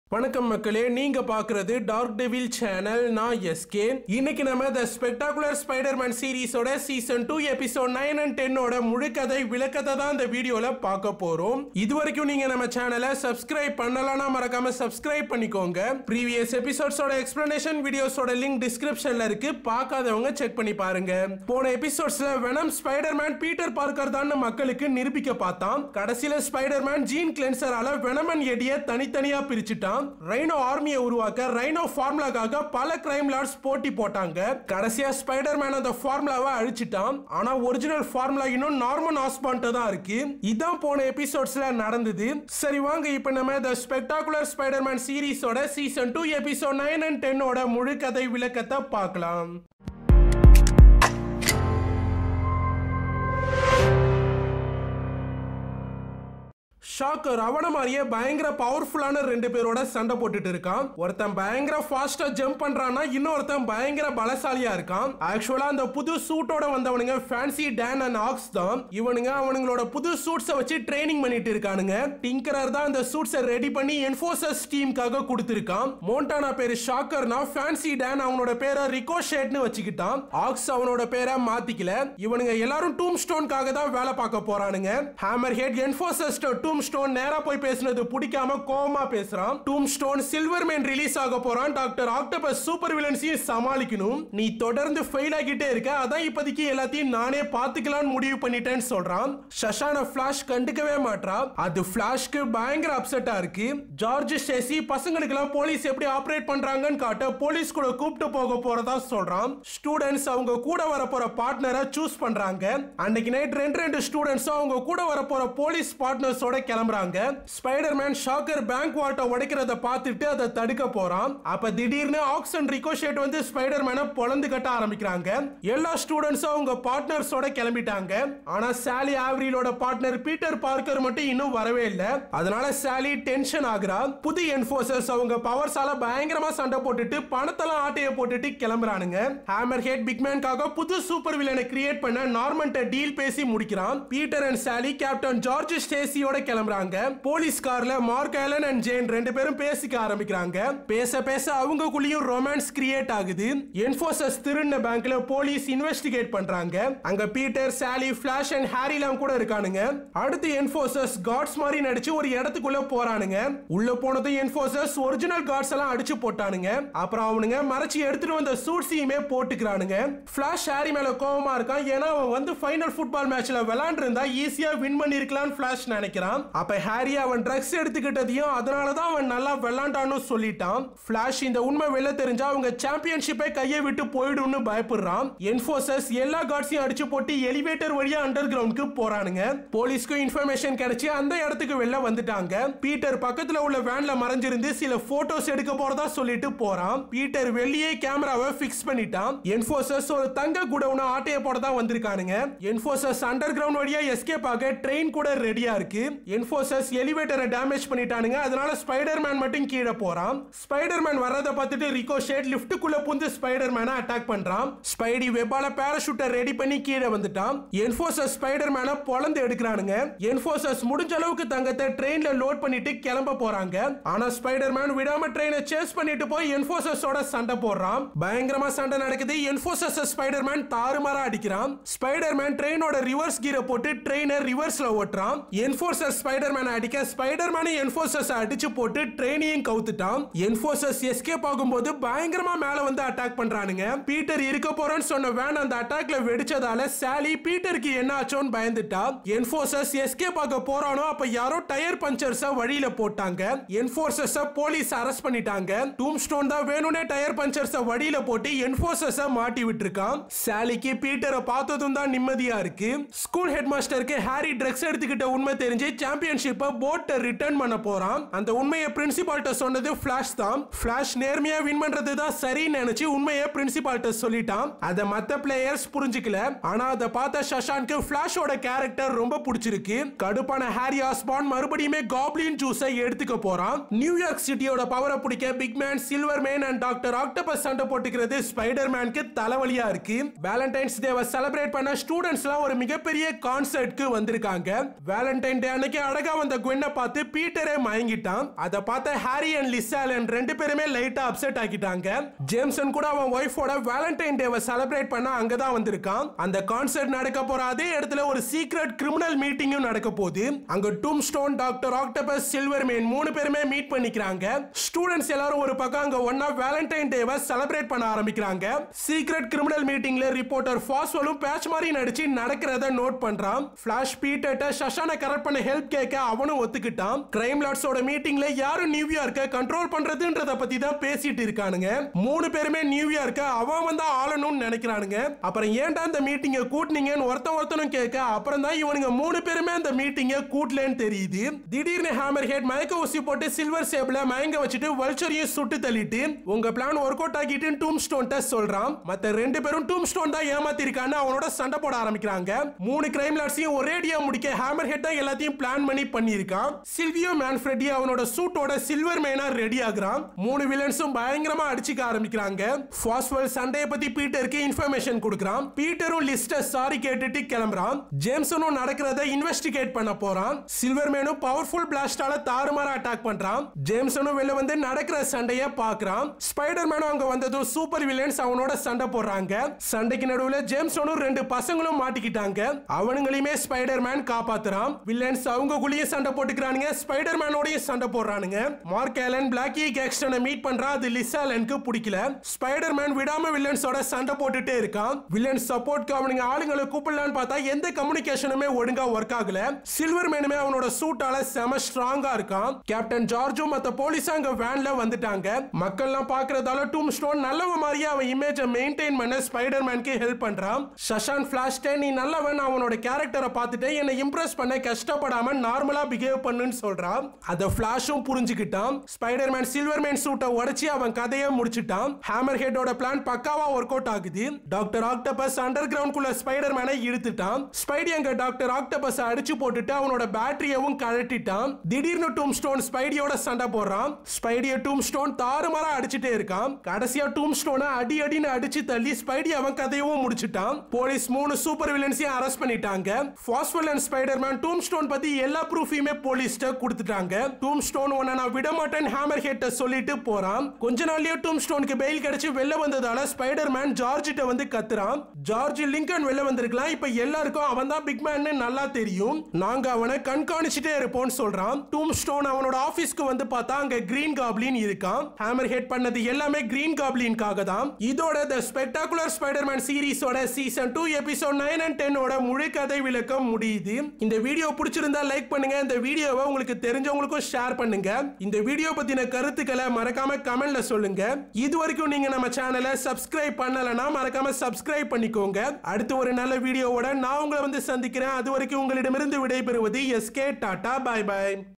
வணக்கம் மக்களே நீங்க பாக்குறது டார்க் டெவில் சேனல் நான் எஸ்கே இன்னைக்கு நம்ம த ஸ்பெக்டாகுலர் ஸ்பைடர்மேன் சீரிஸோட season two episode nine and டென்னோட முழுக்கதை விளக்கத்தை தான் இந்த வீடியோல பார்க்க போறோம் இது வரைக்கும் நீங்க நம்ம சேனலை சப்ஸ்கிரைப் பண்ணலனா மறக்காம சப்ஸ்கிரைப் பண்ணிக்கோங்க ப்ரீவியஸ் எபிசோட்ஸோட எக்ஸ்பிளனேஷன் வீடியோஸோட லிங்க் டிஸ்கிரிப்ஷன்ல இருக்கு பார்க்காதவங்க செக் பண்ணி பாருங்க போன எபிசோட்ஸ்ல வெனம் ஸ்பைடர்மேன் பீட்டர் பார்க்கர் தான் மக்களுக்கு நிரூபிக்க பார்த்தான் கடைசியில ஸ்பைடர்மேன் ஜீன் கிளென்சரால வெனமன் எடிய தனித்தனியா பிரிச்சுட்டான் ரைனோ ஆர்மியை உருவாக்க ரைனோ ஃபார்முலாக்காக பல கிரைம் லார்ட்ஸ் போட்டி போட்டாங்க கடைசியா ஸ்பைடர்மேன் அந்த ஃபார்முலாவை அழிச்சிட்டான் ஆனா ஒரிஜினல் ஃபார்முலா இன்னும் நார்மன் ஆஸ்பான்ட்டு தான் இருக்கு இதான் போன எபிசோட்ஸ்ல நடந்தது சரி வாங்க இப்போ நம்ம த ஸ்பெக்டாகுலர் ஸ்பைடர்மேன் சீரிஸோட season two episode nine and டென்னோட முழு கதை விளக்கத்தை பார்க்கலாம் ஷாக்கர் அவன மாதிரியே பயங்கர பவர்ஃபுல்லான ரெண்டு பேரோட சண்டை போட்டுட்டு இருக்கான் ஒருத்தன் பயங்கர ஃபாஸ்டா ஜம்ப் பண்றான்னா இன்னொருத்தன் பயங்கர பலசாலியா இருக்கான் ஆக்சுவலா அந்த புது சூட்டோட வந்தவனுங்க ஃபேன்சி டேன் அண்ட் ஆக்ஸ் தான் இவனுங்க அவனுங்களோட புது சூட்ஸை வச்சு ட்ரைனிங் பண்ணிட்டு இருக்கானுங்க டிங்கரர் தான் அந்த சூட்ஸை ரெடி பண்ணி என்ஃபோர்சஸ் டீமுக்காக கொடுத்திருக்கான் மோண்டானா பேரு ஷாக்கர்னா ஃபேன்சி டேன் அவனோட பேரை ரிகோஷேட்னு வச்சுக்கிட்டான் ஆக்ஸ் அவனோட பேரை மாத்திக்கல இவனுங்க எல்லாரும் டூம் ஸ்டோன்காக தான் வேலை பார்க்க போறானுங்க Hammerhead Enforcers Tombstone நேரா போய் பேசுனது பிடிக்காம கோவமா பேசுறான் Tombstone Silvermane release ஆக போறான் டாக்டர் ஆக்டோபஸ் சூப்பர் வில்லன்ஸையும் சமாளிக்கணும் நீ தொடர்ந்து ஃபெயில் ஆகிட்டே இருக்க அதான் இப்போதைக்கு எல்லாத்தையும் நானே பாத்துக்கலாம்னு முடிவு பண்ணிட்டேன்னு சொல்றான் ஷஷான ஃபிளாஷ் கண்டுக்கவே மாட்றா அது ஃபிளாஷ்க்கு பயங்கர அப்செட்டா இருக்கு ஜார்ஜ் ஸ்டேசி பசங்களுக்கு எல்லாம் போலீஸ் எப்படி ஆபரேட் பண்றாங்கன்னு காட்ட போலீஸ் கூட கூப்பிட்டு போக போறதா சொல்றான் ஸ்டூடெண்ட்ஸ் அவங்க கூட வர போற பார்ட்னரை சூஸ் பண்றாங்க அன்னைக்கு நைட் ரெண்டு ரெண்டு ஸ்டூடெண்ட்ஸும் அவங்க கூட வர போற போலீஸ் பார்ட்னர்ஸோட கிளம்புறாங்க ஸ்பைடர்மேன் ஷாக்கர் பேங்க் வால்ட்ட உடைக்கிறத பார்த்துட்டு அதை தடுக்க போறான் அப்ப திடீர்னு ஆக்சன் ரிகோஷேட் வந்து ஸ்பைடர்மேனை பொழந்து கட்ட ஆரம்பிக்கிறாங்க எல்லா ஸ்டூடெண்ட்ஸும் அவங்க பார்ட்னர்ஸோட கிளம்பிட்டாங்க ஆனா சாலி ஆவரிலோட பார்ட்னர் பீட்டர் பார்க்கர் மட்டும் இன்னும் வரவே இல்லை அதனால சாலி டென்ஷன் ஆகுறா புது என்ஃபோர்சர்ஸ் அவங்க பவர்ஸால பயங்கரமா சண்டை போட்டுட்டு பணத்தெல்லாம் ஆட்டைய போட்டுட்டு கிளம்புறானுங்க ஹேமர் ஹெட் பிக்மேன்காக புது சூப்பர் வில்லனை கிரியேட் பண்ண நார்மன்ட்ட டீல் பேசி முடிக்கிறான் Peter and Sally captain George ஸ்டேசியோட கிளம்புறாங்க போலீஸ் கார்ல மார்க் ஆலன் அண்ட் ஜேன் ரெண்டு பேரும் பேசிக்க ஆரம்பிக்கிறாங்க பேச பேச அவங்களுக்குள்ளேயும் ரொமான்ஸ் கிரியேட் ஆகுது என்ஃபோர்சஸ் திருண்ண பேங்க்ல போலீஸ் இன்வெஸ்டிகேட் பண்றாங்க அங்க பீட்டர் சாலி ஃபிளாஷ் அண்ட் ஹாரிலாம் கூட இருக்கானுங்க அடுத்து என்ஃபோர்சஸ் காட்ஸ் மாதிரி நடிச்சு ஒரு இடத்துக்குள்ள போறானுங்க உள்ள போனதும் என்ஃபோர்சஸ் ஒரிஜினல் காட்ஸ் எல்லாம் அடிச்சு போட்டானுங்க அப்புறம் அவனுங்க மறைச்சு எடுத்துட்டு வந்த சூட்ஸையுமே போட்டுக்கிறானுங்க ஃபிளாஷ் ஹாரி மேல கோவமா இருக்கான் ஏன்னா அவன் வந்து ஃபைனல் ஃபுட்பால் மேட்ச்ல விளையாண்டு இருந்தா ஈஸியா வின் பண்ணிருக்கலாம் ஃபிளாஷ் நினைக்கிறான் அப்ப ஹாரி அவன் ட்ரக்ஸ் எடுத்துக்கிட்டதையும் அதனால தான் அவன் நல்லா விளையாண்டான்னு சொல்லிட்டான் ஃபிளாஷ் இந்த உண்மை வெளில தெரிஞ்சா அவங்க சாம்பியன்ஷிப்பை கையை விட்டு போயிடும்னு பயப்படுறான் என்ஃபோர்சஸ் எல்லா கார்ட்ஸையும் அடிச்சு போட்டு எலிவேட்டர் வழியா அண்டர் கிரவுண்டுக்கு போறானுங்க போலீஸ்க்கு இன்ஃபர்மேஷன் கிடைச்சு அந்த இடத்துக்கு வெளில வந்துட்டாங்க பீட்டர் பக்கத்துல உள்ள வேன்ல மறைஞ்சிருந்து சில போட்டோஸ் எடுக்க போறதா சொல்லிட்டு போறான் பீட்டர் வெளியே கேமராவை பிக்ஸ் பண்ணிட்டான் என்ஃபோர்சஸ் ஒரு தங்க குடவுன ஆட்டைய போட தான் வந்திருக்கானுங்க என்ஃபோர்சஸ் அண்டர் கிரவுண்ட் வழியா எஸ்கேப் ஆக ட்ரெயின் கூட ரெடியா இருக்கு என்ஃபோர்சஸ் எலிவேட்டரை டேமேஜ் பண்ணிட்டானுங்க அதனால ஸ்பைடர்மேன் மட்டும் கீழே போறான் ஸ்பைடர்மேன் வர்றதை பார்த்துட்டு ரிகோஷேட் லிஃப்ட்டுக்குள்ள புந்து ஸ்பைடர்மேனை அட்டாக் பண்றான் ஸ்பைடி வெப்பால பேராஷூட்டை ரெடி பண்ணி கீழே வந்துட்டான் என்ஃபோர்சஸ் ஸ்பைடர்மேனை பொளந்து எடுக்கிறானுங்க என்ஃபோர்சஸ் முடிஞ்ச அளவுக்கு தங்கத்தை ட்ரெயின்ல லோட் பண்ணிட்டு கிளம்ப போறாங்க ஆனா ஸ்பைடர்மேன் விடாம ட்ரெயினை சேஸ் பண்ணிட்டு போய் என்ஃபோர்சஸோட சண்டை போடுறான் பயங்கரமா சண்டை நடக்குது என்ஃபோர்சஸ் ஸ்பைடர்மேன் தாறுமாறா அடிக்கிறான் ஸ்பைடர்மேன் ட்ரெயினோட ரிவர்ஸ் கீரை போட்டு ட்ரெயினை ரிவர்ஸ்ல ஓட்டுறான் என்ஃபோர்சஸ் ஸ்பைடர்மேன் அடிக்க ஸ்பைடர்மேனை என்ஃபோர்சஸ் அடிச்சு போட்டு ட்ரெயினையும் கவுத்துட்டான் என்ஃபோர்சஸ் எஸ்கேப் ஆகும்போது பயங்கரமா மேல வந்து அட்டாக் பண்றானுங்க பீட்டர் இருக்க போறேன்னு சொன்ன வேன் அந்த அட்டாக்ல வெடிச்சதால சாலி பீட்டருக்கு என்ன ஆச்சோன்னு பயந்துட்டா என்ஃபோர்சஸ் எஸ்கேப் ஆக போறானோ அப்ப யாரோ டயர் பஞ்சர்ஸ வழியில போட்டாங்க என்ஃபோர்சஸ் போலீஸ் அரெஸ்ட் பண்ணிட்டாங்க டூம் ஸ்டோன் தான் வேணும்னே டயர் பஞ்சர்ஸ வழியில போட்டு என்ஃபோர்சஸ் மாட்டி விட்டுருக்கான் சாலிக்கு பீட்டரை பார்த்ததும் தான் நிம்மதியா இருக்கு ஸ்கூல் ஹெட் மாஸ்டருக்கு ஹாரி ட்ரக்ஸ் எடுத்துக்கிட்ட உண்மை தெரிஞ்சு சாம்பியன்ஷிப்பை போட்டை ரிட்டர்ன் பண்ண போறான் அந்த உண்மையை பிரின்சிபால்ட்ட சொன்னது ஃபிளாஷ் தான் ஃபிளாஷ் நேர்மையா வின் பண்றது தான் சரின்னு நினைச்சு உண்மையை பிரின்சிபால்ட்ட சொல்லிட்டான் அதை மத்த பிளேயர்ஸ் புரிஞ்சுக்கல ஆனா அதை பார்த்த சஷான்க்கு ஃபிளாஷோட கேரக்டர் ரொம்ப பிடிச்சிருக்கு கடுப்பான ஹாரி ஆஸ்பான் மறுபடியுமே காப்ளின் ஜூஸை எடுத்துக்க போறான் நியூயார்க் சிட்டியோட பவரை பிடிக்க Big Man Silvermane and doctor Octopus சண்டை போட்டுக்கிறது ஸ்பைடர் மேனுக்கு தலைவலியா இருக்கு வேலண்டைன்ஸ் டேவை செலிப்ரேட் பண்ண ஸ்டூடெண்ட்ஸ்லாம் ஒரு மிகப்பெரிய கான்சர்ட்க்கு வந்திருக்காங்க வேலண்டைன் டே அன்னைக்கு அழகா வந்த குவென்னை பார்த்து பீட்டரே மயங்கிட்டான் அதை பார்த்த ஹாரி அண்ட் லிசாலன் ரெண்டு பேருமே லைட்டா அப்செட் ஆக்கிட்டாங்க ஜேம்சன் கூட அவன் ஒய்ஃபோட வேலண்டைன் டேவை செலிப்ரேட் பண்ண அங்கதான் வந்திருக்கான் அந்த கான்சர்ட் நடக்க போற அதே இடத்துல ஒரு சீக்ரெட் கிரிமினல் மீட்டிங்கும் நடக்க போகுது அங்க Tombstone doctor Octopus Silvermane மூணு பேருமே மீட் பண்ணிக்கிறாங்க ஸ்டூடெண்ட்ஸ் எல்லாரும் ஒரு பக்கம் அங்க ஒன்னா வேலண்டைன் டேவை செலிப்ரேட் பண்ண ஆரம்பிக்கிறாங்க சீக்ரெட் கிரிமினல் மீட்டிங்ல ரிப்போர்ட்டர் ஃபாஸ்வலும் பேட்ச் மாதிரி நடிச்சு நடக்கிறத நோட் பண்றான் ஃபிளாஷ் பீட்டர்ட்ட சஷானை கரெக்ட் பண்ண ஹெல்ப் கேட்க அவனும் ஒத்துக்கிட்டான் கிரைம் லார்ட்ஸோட மீட்டிங்ல யாரு நியூயார்க்க கண்ட்ரோல் பண்றதுன்றத பத்தி தான் பேசிட்டு இருக்கானுங்க மூணு பேருமே நியூயார்க்க அவன் வந்து ஆளணும்னு நினைக்கிறானுங்க அப்புறம் ஏன்டா இந்த மீட்டிங்கை கூட்டினீங்கன்னு ஒருத்தன் ஒருத்தனும் கேட்க அப்புறம் தான் இவனுங்க மூணு பேருமே அந்த மீட்டிங்கை கூட்டலன்னு தெரியுது திடீர்னு ஹேமர் ஹெட் மயக்க ஊசி போட்டு சில்வர் சேப்ல மயங்க வச்சுட்டு வல்ச்சரையும் சுட்டு தள்ளிட்டு உங்க பிளான் ஒர்க் அவுட் ஆகிட்டு டூம் ஸ்டோன் சொல்றான் மத்த ரெண்டு பேரும் டூம் ஸ்டோன் தான் ஏமாத்திருக்கான்னு அவனோட சண்டை போட ஆரம்பிக்கிறாங்க மூணு கிரைம் லார்ட்ஸையும் ஒரேடியா முடிக்க ஹேமர் ஹெட் தான் எல்லாத்தையும் பிளான் பண்ணி பண்ணியிருக்கான் சில்வியோ மேன்ஃப்ரெடி அவனோட சூட்டோட சில்வர் மேனா ரெடி ஆகுறான் மூணு வில்லன்ஸும் பயங்கரமா அடிச்சுக்க ஆரம்பிக்கிறாங்க ஃபாஸ்வல் சண்டையை பத்தி பீட்டருக்கு இன்ஃபர்மேஷன் கொடுக்குறான் பீட்டரும் லிஸ்ட சாரி கேட்டுட்டு கிளம்புறான் ஜேம்சனும் நடக்கிறத இன்வெஸ்டிகேட் பண்ண போறான் சில்வர் மேனும் பவர்ஃபுல் பிளாஸ்டால தாறுமாற அட்டாக் பண்றான் ஜேம்சனும் வெளில வந்து நடக்கிற சண்டைய பாக்குறான் ஸ்பைடர் மேனும் அங்க வந்ததும் சூப்பர் வில்லன்ஸ் அவனோட சண்டை போடுறாங்க சண்டைக்கு நடுவுல ஜேம்சனும் ரெண்டு பசங்களும் மாட்டிக்கிட்டாங்க அவனுங்களையுமே ஸ்பைடர் மேன் காப்பாத்துறான் வில்லன்ஸ் அவங்கக்குள்ளேயும் சண்டை போட்டுக்கிறானுங்க ஸ்பைடர் மேனோடயும் சண்டை போடுறானுங்க மார்க் ஆலன் பிளாக்கி கேக்ஸ்டனை மீட் பண்றான் அது லிசாலனுக்கு பிடிக்கல ஸ்பைடர் மேன் விடாம வில்லன்ஸோட சண்டை போட்டுட்டே இருக்கான் வில்லன்ஸ் சப்போர்ட்க்கு அவனுங்க ஆளுங்களை கூப்பிடலான்னு பார்த்தா எந்த கம்யூனிகேஷனுமே ஒழுங்கா ஒர்க் ஆகல சில்வர் மேனுமே அவனோட சூட்டால செம ஸ்ட்ராங்கா இருக்கான் கேப்டன் ஜார்ஜும் மத்த போலீஸ் அங்க வேன்ல வந்துட்டாங்க மக்கள்லாம் பாக்குறதால டூம் ஸ்டோன் நல்லவ மாதிரியே அவன் இமேஜை மெயின்டைன் பண்ண ஸ்பைடர் மேனுக்கு ஹெல்ப் பண்றான் ஷஷான் ஃபிளாஷ்டே நீ நல்லவன் அவனோட கேரக்டரை பார்த்துட்டு என்னை இம்ப்ரெஸ் பண்ண கஷ்டப்படாம நார்மலா பிஹேவ் பண்ணுன்னு சொல்றான் அத ஃபிளாஷும் புரிஞ்சுக்கிட்டான் ஸ்பைடர் மேன் சில்வர் மேன் சூட்டை உடைச்சு அவன் கதையை முடிச்சிட்டான் ஹேமர் ஹெட்டோட பிளான் பக்காவா ஒர்க் அவுட் ஆகுது டாக்டர் ஆக்டபஸ் அண்டர் கிரவுண்ட் குள்ள ஸ்பைடர் மேனை இழுத்துட்டான் ஸ்பைடி அங்க டாக்டர் ஆக்டபஸ் அடிச்சு போட்டுட்டு அவனோட பேட்டரியவும் கழட்டிட்டான் திடீர்னு டூம் ஸ்டோன் ஸ்பைடியோட சண்டை போடுறான் ஸ்பைடிய டூம் ஸ்டோன் தாறுமாறா அடிச்சுட்டே இருக்கான் கடைசியா டூம் ஸ்டோனை அடி அடின்னு அடிச்சு தள்ளி ஸ்பைடி அவன் கதையவும் முடிச்சிட்டான் போலீஸ் மூணு சூப்பர் வில்லன்ஸையும் அரெஸ்ட் பண்ணிட்டாங்க Foswell and Spiderman Tombstone பத்தி எல்லா ப்ரூஃபையுமே போலீஸ்ட கொடுத்துட்டாங்க டூம் ஸ்டோன் உன்னை நான் விட மாட்டேன் ஹேமர் ஹெட்ட சொல்லிட்டு போறான் கொஞ்ச நாள்லயே டூம் ஸ்டோனுக்கு பெயில் கிடைச்சு வெளில வந்ததால ஸ்பைடர் மேன் ஜார்ஜிட்ட வந்து கத்துறான் ஜார்ஜ் லிங்கன் வெளில வந்திருக்கலாம் இப்ப எல்லாருக்கும் அவன் தான் பிக் மேன் நல்லா தெரியும் நாங்க அவனை கண்காணிச்சுட்டே இருப்போம்னு சொல்றான் டூம் ஸ்டோன் அவனோட ஆபீஸ்க்கு வந்து பார்த்தா அங்க கிரீன் காப்ளின் இருக்கான் ஹேமர் ஹெட் பண்ணது எல்லாமே கிரீன் காப்ளின்காக தான் இதோட த ஸ்பெக்டாகுலர் ஸ்பைடர்மேன் சீரிஸோட season two episode nine and டென்னோட முழு கதை விளக்கம் முடியுது இந்த வீடியோ பிடிச்சிருந்தா லைக் பண்ணுங்க இந்த வீடியோவை உங்களுக்கு தெரிஞ்சவங்களுக்கும் ஷேர் பண்ணுங்க இந்த வீடியோ பத்தின கருத்துக்களை மறக்காம கமெண்ட்ல சொல்லுங்க இது வரைக்கும் நீங்க நம்ம சேனலை சப்ஸ்கிரைப் பண்ணலனா மறக்காம சப்ஸ்கிரைப் பண்ணிக்கோங்க அடுத்து ஒரு நல்ல வீடியோவோட நான் உங்களை வந்து சந்திக்கிறேன் அது வரைக்கும் உங்களிடமிருந்து விடைபெறுவது எஸ்கே டாடா பாய் பாய்